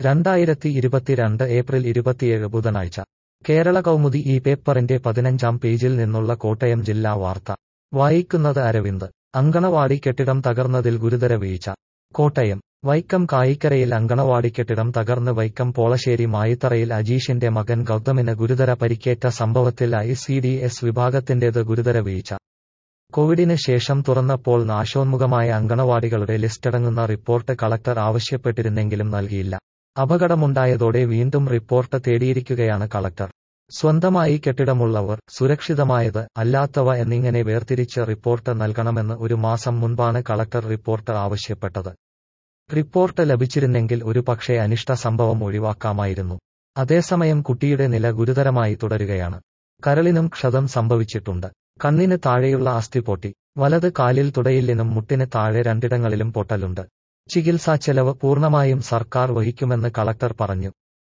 രണ്ടായിരത്തി ഇരുപത്തിരണ്ട് ഏപ്രിൽ ഇരുപത്തിയേഴ് ബുധനാഴ്ച കേരള കൗമുദി ഈ പേപ്പറിന്റെ പതിനഞ്ചാം പേജിൽ നിന്നുള്ള കോട്ടയം ജില്ലാ വാർത്ത വായിക്കുന്നത് അരവിന്ദ് അങ്കണവാടി കെട്ടിടം തകർന്നതിൽ ഗുരുതര വീഴ്ച കോട്ടയം വൈക്കം കായിക്കരയിൽ അങ്കണവാടി കെട്ടിടം തകർന്ന് വൈക്കം പോളശ്ശേരി മായിത്തറയിൽ അജീഷിന്റെ മകൻ ഗൗതമിന് ഗുരുതര പരിക്കേറ്റ സംഭവത്തിൽ ഐ സി ഡി എസ് വിഭാഗത്തിന്റേത് ഗുരുതര വീഴ്ച കോവിഡിന് ശേഷം തുറന്നപ്പോൾ നാശോന്മുഖമായ അങ്കണവാടികളുടെ ലിസ്റ്റടങ്ങുന്ന റിപ്പോർട്ട് കളക്ടർ ആവശ്യപ്പെട്ടിരുന്നെങ്കിലും നൽകിയില്ല അപകടമുണ്ടായതോടെ വീണ്ടും റിപ്പോർട്ട് തേടിയിരിക്കുകയാണ് കളക്ടർ സ്വന്തമായി കെട്ടിടമുള്ളവർ സുരക്ഷിതമായത് അല്ലാത്തവ എന്നിങ്ങനെ വേർതിരിച്ച് റിപ്പോർട്ട് നൽകണമെന്ന് ഒരു മാസം മുൻപാണ് കളക്ടർ റിപ്പോർട്ട് ആവശ്യപ്പെട്ടത് റിപ്പോർട്ട് ലഭിച്ചിരുന്നെങ്കിൽ ഒരു പക്ഷേ അനിഷ്ട സംഭവം ഒഴിവാക്കാമായിരുന്നു അതേസമയം കുട്ടിയുടെ നില ഗുരുതരമായി തുടരുകയാണ് കരളിനും ക്ഷതം സംഭവിച്ചിട്ടുണ്ട് കണ്ണിന് താഴെയുള്ള അസ്ഥി പൊട്ടി വലത് കാലിൽ തുടയില്ലിനും മുട്ടിന് താഴെ രണ്ടിടങ്ങളിലും പൊട്ടലുണ്ട് ചികിത്സാ ചെലവ് പൂർണ്ണമായും സർക്കാർ വഹിക്കുമെന്ന് കളക്ടർ പറഞ്ഞു